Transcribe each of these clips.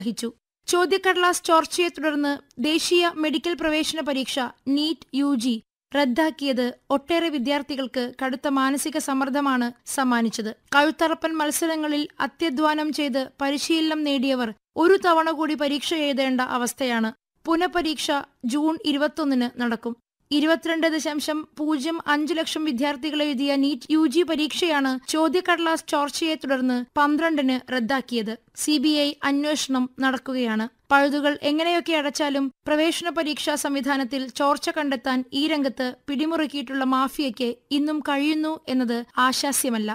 വഹിച്ചു ചോദ്യക്കടലാസ് ചോർച്ചയെ തുടർന്ന് ദേശീയ മെഡിക്കൽ പ്രവേശന പരീക്ഷ നീറ്റ് യു ജി റദ്ദാക്കിയത് ഒട്ടേറെ വിദ്യാർത്ഥികൾക്ക് കടുത്ത മാനസിക സമ്മർദ്ദമാണ് സമ്മാനിച്ചത് കഴുത്തറപ്പൻ മത്സരങ്ങളിൽ അത്യധ്വാനം ചെയ്ത് പരിശീലനം നേടിയവർ ഒരു തവണ കൂടി പരീക്ഷ എഴുതേണ്ട അവസ്ഥയാണ് പുനഃപരീക്ഷ ജൂൺ ഇരുപത്തൊന്നിന് നടക്കും ഇരുപത്തിരണ്ട് ദശാംശം പൂജ്യം അഞ്ച് ലക്ഷം വിദ്യാർത്ഥികൾ എഴുതിയ നീറ്റ് യു ജി പരീക്ഷയാണ് ചോദ്യക്കടലാസ് ചോർച്ചയെ തുടർന്ന് പന്ത്രണ്ടിന് റദ്ദാക്കിയത് സി ബി ഐ അന്വേഷണം നടക്കുകയാണ് പഴുതുകൾ എങ്ങനെയൊക്കെ അടച്ചാലും പ്രവേശന പരീക്ഷാ സംവിധാനത്തിൽ ചോർച്ച കണ്ടെത്താൻ ഈ രംഗത്ത് പിടിമുറുക്കിയിട്ടുള്ള മാഫിയയ്ക്ക് ഇന്നും കഴിയുന്നു എന്നത് ആശാസ്യമല്ല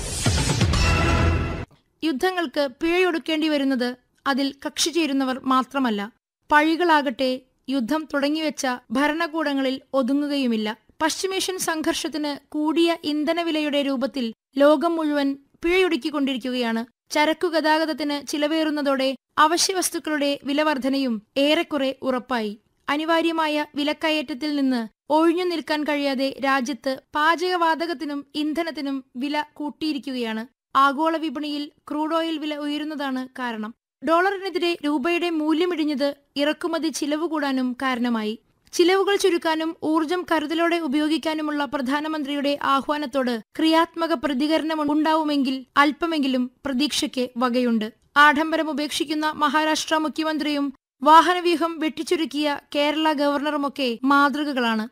യുദ്ധങ്ങൾക്ക് പിഴയൊടുക്കേണ്ടി വരുന്നത് അതിൽ കക്ഷി ചേരുന്നവർ മാത്രമല്ല പഴികളാകട്ടെ യുദ്ധം തുടങ്ങിവെച്ച ഭരണകൂടങ്ങളിൽ ഒതുങ്ങുകയുമില്ല പശ്ചിമേഷ്യൻ സംഘർഷത്തിന് കൂടിയ ഇന്ധനവിലയുടെ രൂപത്തിൽ ലോകം മുഴുവൻ പിഴയൊടുക്കിക്കൊണ്ടിരിക്കുകയാണ് ചരക്കു ഗതാഗതത്തിന് ചിലവേറുന്നതോടെ അവശ്യവസ്തുക്കളുടെ വിലവർധനയും ഏറെക്കുറെ ഉറപ്പായി അനിവാര്യമായ വിലക്കയറ്റത്തിൽ നിന്ന് ഒഴിഞ്ഞു നിൽക്കാൻ കഴിയാതെ രാജ്യത്ത് പാചകവാതകത്തിനും ഇന്ധനത്തിനും വില കൂട്ടിയിരിക്കുകയാണ് ആഗോള വിപണിയിൽ ക്രൂഡ് ഓയിൽ വില ഉയരുന്നതാണ് കാരണം ഡോളറിനെതിരെ രൂപയുടെ മൂല്യമിടിഞ്ഞത് ഇറക്കുമതി ചിലവ് കൂടാനും കാരണമായി ചിലവുകൾ ചുരുക്കാനും ഊർജം കരുതലോടെ ഉപയോഗിക്കാനുമുള്ള പ്രധാനമന്ത്രിയുടെ ആഹ്വാനത്തോട് ക്രിയാത്മക പ്രതികരണം ഉണ്ടാവുമെങ്കിൽ അല്പമെങ്കിലും പ്രതീക്ഷയ്ക്ക് വകയുണ്ട് ആഡംബരം ഉപേക്ഷിക്കുന്ന മഹാരാഷ്ട്ര മുഖ്യമന്ത്രിയും വാഹനവ്യൂഹം വെട്ടിച്ചുരുക്കിയ കേരള ഗവർണറുമൊക്കെ മാതൃകകളാണ്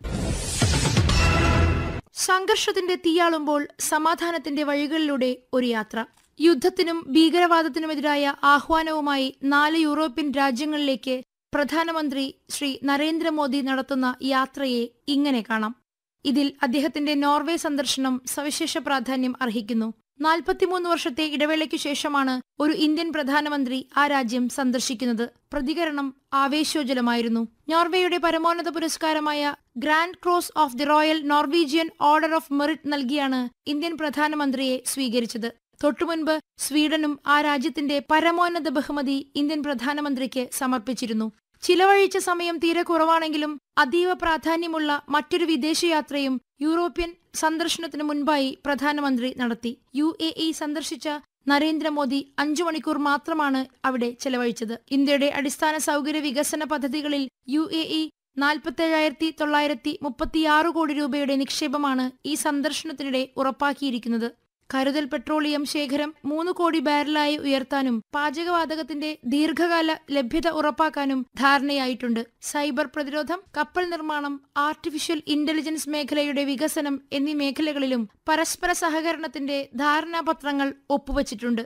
സംഘർഷത്തിന്റെ തീയാളുമ്പോൾ സമാധാനത്തിന്റെ വഴികളിലൂടെ ഒരു യാത്ര യുദ്ധത്തിനും ഭീകരവാദത്തിനുമെതിരായ ആഹ്വാനവുമായി നാല് യൂറോപ്യൻ രാജ്യങ്ങളിലേക്ക് പ്രധാനമന്ത്രി ശ്രീ നരേന്ദ്രമോദി നടത്തുന്ന യാത്രയെ ഇങ്ങനെ കാണാം ഇതിൽ അദ്ദേഹത്തിന്റെ നോർവേ സന്ദർശനം സവിശേഷ പ്രാധാന്യം അർഹിക്കുന്നു നാൽപ്പത്തിമൂന്ന് വർഷത്തെ ഇടവേളയ്ക്കു ശേഷമാണ് ഒരു ഇന്ത്യൻ പ്രധാനമന്ത്രി ആ രാജ്യം സന്ദർശിക്കുന്നത് പ്രതികരണം ആവേശോജ്വലമായിരുന്നു നോർവേയുടെ പരമോന്നത പുരസ്കാരമായ grand cross of the royal Norwegian order of merit നൽകിയാണ് ഇന്ത്യൻ പ്രധാനമന്ത്രിയെ സ്വീകരിച്ചത് തൊട്ടുമുൻപ് സ്വീഡനും ആ രാജ്യത്തിന്റെ പരമോന്നത ബഹുമതി ഇന്ത്യൻ പ്രധാനമന്ത്രിക്ക് സമർപ്പിച്ചിരുന്നു ചിലവഴിച്ച സമയം തീരെ കുറവാണെങ്കിലും അതീവ പ്രാധാന്യമുള്ള മറ്റൊരു വിദേശയാത്രയും യൂറോപ്യൻ സന്ദർശനത്തിനു മുൻപായി പ്രധാനമന്ത്രി നടത്തി യു എ ഇ സന്ദർശിച്ച നരേന്ദ്രമോദി അഞ്ചു മണിക്കൂർ മാത്രമാണ് അവിടെ ചെലവഴിച്ചത് ഇന്ത്യയുടെ അടിസ്ഥാന സൗകര്യ വികസന പദ്ധതികളിൽ യു എ ഇ നാൽപ്പത്തേഴായിരത്തി തൊള്ളായിരത്തി മുപ്പത്തിയാറ് കോടി രൂപയുടെ നിക്ഷേപമാണ് ഈ സന്ദർശനത്തിനിടെ ഉറപ്പാക്കിയിരിക്കുന്നത് കരുതൽ പെട്രോളിയം ശേഖരം മൂന്ന് കോടി ബാരലായി ഉയർത്താനും പാചകവാതകത്തിന്റെ ദീർഘകാല ലഭ്യത ഉറപ്പാക്കാനും ധാരണയായിട്ടുണ്ട് സൈബർ പ്രതിരോധം കപ്പൽ നിർമ്മാണം ആർട്ടിഫിഷ്യൽ ഇന്റലിജൻസ് മേഖലയുടെ വികസനം എന്നീ മേഖലകളിലും പരസ്പര സഹകരണത്തിന്റെ ധാരണാപത്രങ്ങൾ ഒപ്പുവച്ചിട്ടുണ്ട്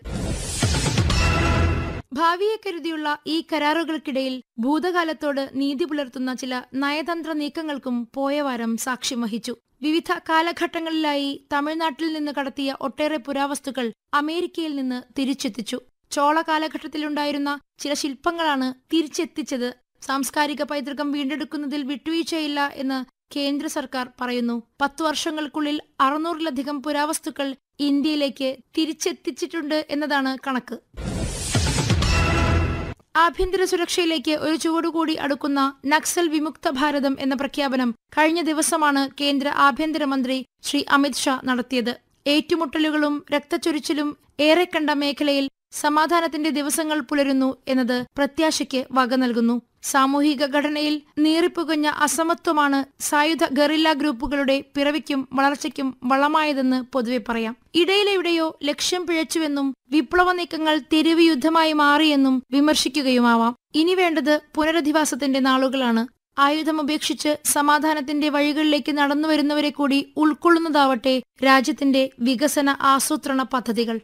ഭാവിയെ കരുതിയുള്ള ഈ കരാറുകൾക്കിടയിൽ ഭൂതകാലത്തോട് നീതി പുലർത്തുന്ന ചില നയതന്ത്ര നീക്കങ്ങൾക്കും പോയവാരം സാക്ഷ്യം വഹിച്ചു വിവിധ കാലഘട്ടങ്ങളിലായി തമിഴ്നാട്ടിൽ നിന്ന് കടത്തിയ ഒട്ടേറെ പുരാവസ്തുക്കൾ അമേരിക്കയിൽ നിന്ന് തിരിച്ചെത്തിച്ചു ചോള കാലഘട്ടത്തിലുണ്ടായിരുന്ന ചില ശില്പങ്ങളാണ് തിരിച്ചെത്തിച്ചത് സാംസ്കാരിക പൈതൃകം വീണ്ടെടുക്കുന്നതിൽ വിട്ടുവീഴ്ചയില്ല എന്ന് കേന്ദ്ര സർക്കാർ പറയുന്നു പത്തു വർഷങ്ങൾക്കുള്ളിൽ അറുന്നൂറിലധികം പുരാവസ്തുക്കൾ ഇന്ത്യയിലേക്ക് തിരിച്ചെത്തിച്ചിട്ടുണ്ട് എന്നതാണ് കണക്ക് ആഭ്യന്തര സുരക്ഷയിലേക്ക് ഒരു ചുവടുകൂടി അടുക്കുന്ന നക്സൽ വിമുക്ത ഭാരതം എന്ന പ്രഖ്യാപനം കഴിഞ്ഞ ദിവസമാണ് കേന്ദ്ര ആഭ്യന്തരമന്ത്രി ശ്രീ അമിത് ഷാ നടത്തിയത് ഏറ്റുമുട്ടലുകളും രക്തച്ചൊരിച്ചിലും ഏറെ കണ്ട മേഖലയിൽ സമാധാനത്തിന്റെ ദിവസങ്ങൾ പുലരുന്നു എന്നത് പ്രത്യാശയ്ക്ക് വക നൽകുന്നു സാമൂഹിക ഘടനയിൽ നീറിപ്പുകഞ്ഞ അസമത്വമാണ് സായുധ ഗറില്ല ഗ്രൂപ്പുകളുടെ പിറവിക്കും വളർച്ചയ്ക്കും വളമായതെന്ന് പൊതുവെ പറയാം ഇടയിലെവിടെയോ ലക്ഷ്യം പിഴച്ചുവെന്നും വിപ്ലവ നീക്കങ്ങൾ തെരുവ് യുദ്ധമായി മാറിയെന്നും വിമർശിക്കുകയുമാവാം ഇനി വേണ്ടത് പുനരധിവാസത്തിന്റെ നാളുകളാണ് ആയുധമുപേക്ഷിച്ച് സമാധാനത്തിന്റെ വഴികളിലേക്ക് നടന്നുവരുന്നവരെ കൂടി ഉൾക്കൊള്ളുന്നതാവട്ടെ രാജ്യത്തിന്റെ വികസന ആസൂത്രണ പദ്ധതികൾ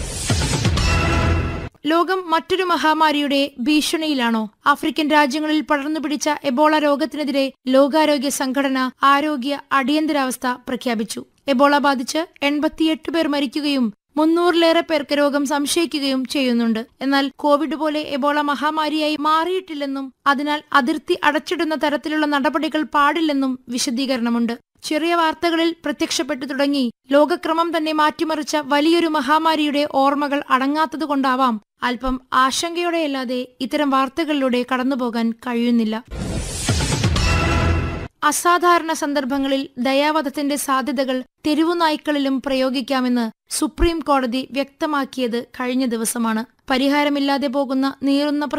ലോകം മറ്റൊരു മഹാമാരിയുടെ ഭീഷണിയിലാണോ ആഫ്രിക്കൻ രാജ്യങ്ങളിൽ പടർന്നു പിടിച്ച എബോള രോഗത്തിനെതിരെ ലോകാരോഗ്യ സംഘടന ആരോഗ്യ അടിയന്തരാവസ്ഥ പ്രഖ്യാപിച്ചു എബോള ബാധിച്ച് എൺപത്തിയെട്ട് പേർ മരിക്കുകയും മുന്നൂറിലേറെ പേർക്ക് രോഗം സംശയിക്കുകയും ചെയ്യുന്നുണ്ട് എന്നാൽ കോവിഡ് പോലെ എബോള മഹാമാരിയായി മാറിയിട്ടില്ലെന്നും അതിനാൽ അതിർത്തി അടച്ചിടുന്ന തരത്തിലുള്ള നടപടികൾ പാടില്ലെന്നും വിശദീകരണമുണ്ട് ചെറിയ വാർത്തകളിൽ പ്രത്യക്ഷപ്പെട്ടു തുടങ്ങി ലോകക്രമം തന്നെ മാറ്റിമറിച്ച വലിയൊരു മഹാമാരിയുടെ ഓർമ്മകൾ അടങ്ങാത്തതുകൊണ്ടാവാം അല്പം ആശങ്കയോടെയല്ലാതെ ഇത്തരം വാർത്തകളിലൂടെ കടന്നുപോകാൻ കഴിയുന്നില്ല അസാധാരണ സന്ദർഭങ്ങളിൽ ദയാവധത്തിന്റെ സാധ്യതകൾ തെരുവുനായ്ക്കളിലും പ്രയോഗിക്കാമെന്ന് സുപ്രീം കോടതി വ്യക്തമാക്കിയത് കഴിഞ്ഞ ദിവസമാണ് പരിഹാരമില്ലാതെ പോകുന്ന നീറുന്ന